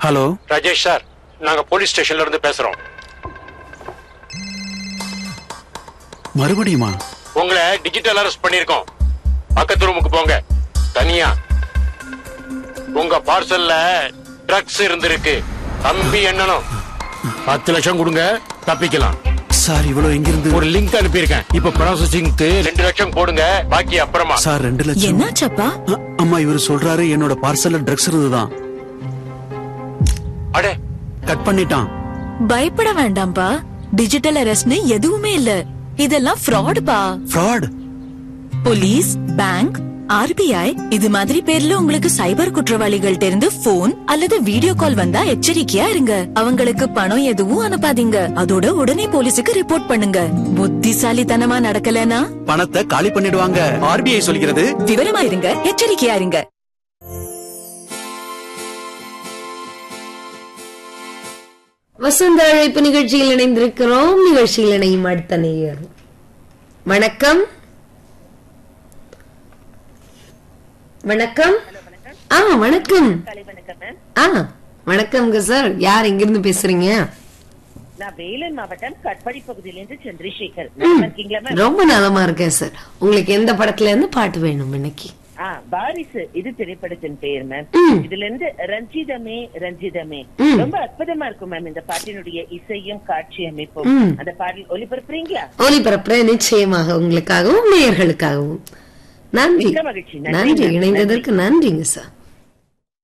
Hello Rajesh sir நாங்க police ஸ்டேஷன்ல இருந்து பேசுறோம் மறுபடியுமா உங்களை டிஜிட்டல் அரெஸ்ட் பண்ணிருக்கோம் பக்கத்து ரூமுக்கு போங்க தனியா உங்க பார்சல்ல ட்ரக்ஸ் இருந்திருக்கு தம்பி எண்ணணும் பத்து லட்சம் கொடுங்க தப்பிக்கலாம் சார் இவ்வளவு எங்கிருந்து ஒரு லிங்க் அனுப்பியிருக்கேன் இப்ப ப்ராசஸிங்க்கு ரெண்டு லட்சம் போடுங்க பாக்கி அப்புறமா சார் ரெண்டு லட்சம் என்னாச்சப்பா அ- அம்மா இவர் சொல்றாரு என்னோட பார்சல்ல ட்ரக்ஸ் இருந்துதான் அடே கட் பண்ணிட்டான் பயப்பட வேண்டாம்ப்பா டிஜிட்டல் அரெஸ்ட்னு எதுவுமே இல்ல இதெல்லாம் ஃப்ராடுப்பா ஃப்ராட் போலீஸ் பேங்க் ஆர்பிஐ இது மாதிரி பேர்ல உங்களுக்கு சைபர் குற்றவாளிகள்ட்ட இருந்து போன் அல்லது வீடியோ கால் வந்தா எச்சரிக்கையா இருங்க அவங்களுக்கு பணம் எதுவும் அனுப்பாதீங்க அதோட உடனே போலீஸுக்கு ரிப்போர்ட் பண்ணுங்க புத்திசாலித்தனமா நடக்கலனா பணத்தை காலி பண்ணிடுவாங்க ஆர்பிஐ சொல்கிறது விவரமா இருங்க எச்சரிக்கையா இருங்க வசந்த அழைப்பு நிகழ்ச்சியில் இணைந்திருக்கிறோம் நிகழ்ச்சியில் இணையும் அடுத்த நேயர் வணக்கம் வணக்கம் ஆ வணக்கம் ஆ வணக்கம்ங்க சார் யார் எங்கிருந்து பேசுறீங்க நான் வேலூர் மாவட்டம் கட்பாடி பகுதியிலிருந்து சந்திரசேகர் நல்லா இருக்கீங்களா மேம் ரொம்ப நலமா இருக்கேன் சார் உங்களுக்கு எந்த படத்துல இருந்து பாட்டு வேணும் இன்னைக்கு ஆ வாரிசு இது திரைப்படத்தின் பெயர் மேம் இதுல இருந்து ரஞ்சிதமே ரஞ்சிதமே ரொம்ப அற்புதமா இருக்கும் மேம் இந்த பாட்டினுடைய இசையும் காட்சி அமைப்பும் அந்த பாடல் ஒளிபரப்புறீங்களா ஒலிபரப்புற நிச்சயமாக உங்களுக்காகவும் நேயர்களுக்காகவும் நன்றி மிக்க மகிழ்ச்சி. நன்றி, நன்றி மேம். இணைந்ததற்கு நன்றிங்க சார்